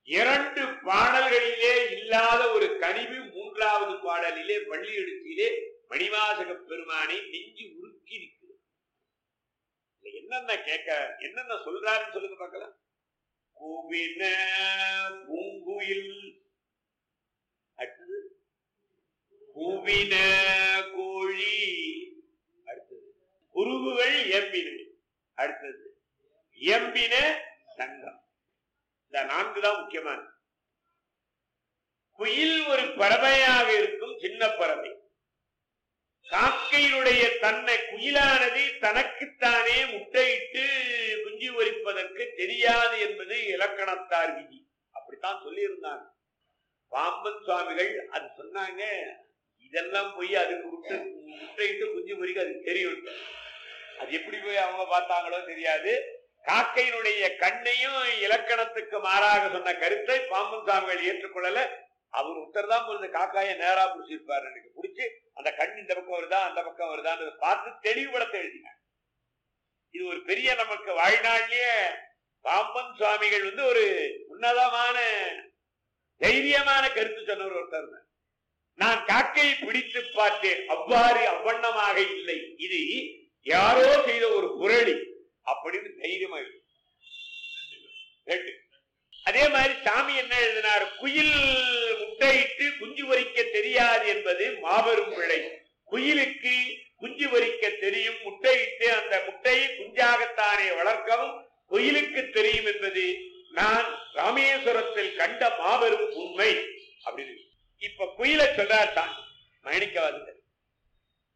இரண்டு பாடல்களிலே இல்லாத ஒரு கனிவு மூன்றாவது பாடலிலே பள்ளி எழுச்சியிலே மணிவாசக பெருமானை நெஞ்சு உருக்கி இருக்கிறது இதுல என்னென்ன கேட்க என்னென்ன சொல்றாருன்னு சொல்லுங்க பார்க்கலாம் கூவின பூங்குயில் அடுத்தது கூவின கோழி அடுத்தது குருவுகள் எம்பின அடுத்தது எம்பின சங்கம் இந்த நான்கு தான் முக்கியமான குயில் ஒரு பறவையாக இருக்கும் சின்ன பறவை காக்கையினுடைய தன்னை குயிலானது தனக்குத்தானே முட்டையிட்டு குஞ்சு பொரிப்பதற்கு தெரியாது என்பது இலக்கணத்தார் விதி அப்படித்தான் சொல்லியிருந்தாங்க பாம்பன் சுவாமிகள் அது சொன்னாங்க இதெல்லாம் போய் அதுக்கு முட்டை முட்டையிட்டு குஞ்சு பொறிக்க அதுக்கு தெரியும் அது எப்படி போய் அவங்க பார்த்தாங்களோ தெரியாது காக்கையினுடைய கண்ணையும் இலக்கணத்துக்கு மாறாக சொன்ன கருத்தை பாம்பன் சுவாமிகள் ஏற்றுக்கொள்ளல அவர் ஒருத்தர் தான் பொழுது காக்காய நேரா பிடிச்சிருப்பாரு எனக்கு பிடிச்சி அந்த கண் இந்த பக்கம் வருதா அந்த பக்கம் வருதான்னு பார்த்து தெளிவுபடுத்த எழுதினார் இது ஒரு பெரிய நமக்கு வாழ்நாள்லயே பாம்பன் சுவாமிகள் வந்து ஒரு உன்னதமான தைரியமான கருத்து சொன்னவர் ஒருத்தர் இருந்தார். நான் காக்கையை பிடித்து பார்த்தேன் அவ்வாறு அவ்வண்ணமாக இல்லை இது யாரோ செய்த ஒரு புரளி அப்படின்னு தைரியமா இருக்கு ரெண்டு. அதே மாதிரி சாமி என்ன எழுதினார் குயில் முட்டையிட்டு குஞ்சு பொரிக்க தெரியாது என்பது மாபெரும் பிழை குயிலுக்கு குஞ்சு பொரிக்க தெரியும் முட்டையிட்டு அந்த முட்டையை குஞ்சாகத்தானே வளர்க்கவும் குயிலுக்கு தெரியும் என்பது நான் ராமேஸ்வரத்தில் கண்ட மாபெரும் உண்மை அப்படின்னு இப்ப குயிலை சொல்றார் தான் மயணிக்கவாது